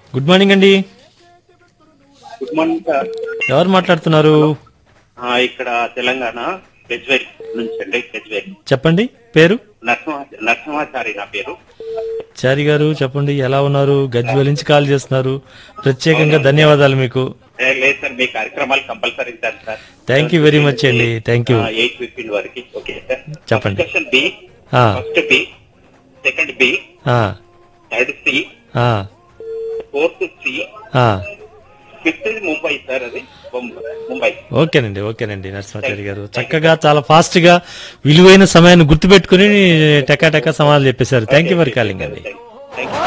Good morning అండి good morning sir ఎవరు మాట్లాడుతున్నారు ఆ, ఇక్కడ తెలంగాణ గజ్వేల్ నుంచి అండి గజ్వేల్ చెప్పండి పేరు నరసింహ నరసింహాచారి నా పేరు చారి గారు చెప్పండి ఎలా ఉన్నారు గజ్వేల్ నుంచి కాల్ చేస్తున్నారు ప్రత్యేకంగా ధన్యవాదాలు మీకు ఏ, లేదు సార్ మీ కార్యక్రమాలు కంపల్సరీ ఇస్తాను sir thank you very much అండి థ్యాంక్ యూ ఎయిట్ ఫిఫ్టీన్ వరకు ఓకే సార్ చెప్పండి. సెక్షన్ బి ఆ, ఫస్ట్ బి సెకండ్ బి ఆ, థర్డ్ సి ఆ, ఫోర్త్ సి ఆ. ఫిఫ్త్ ముంబై సార్ అది బొంబ- ముంబై ఓకేనండి ఓకేనండి నరసింహాచారి గారు చక్కగా చాలా ఫాస్ట్ గా విలువైన సమయాన్ని గుర్తుపెట్టుకుని టకా టకా సమాధానం చెప్పేశారు థ్యాంక్ యూ ఫర్ కాలింగ్ అండి థ్యాంక్ యూ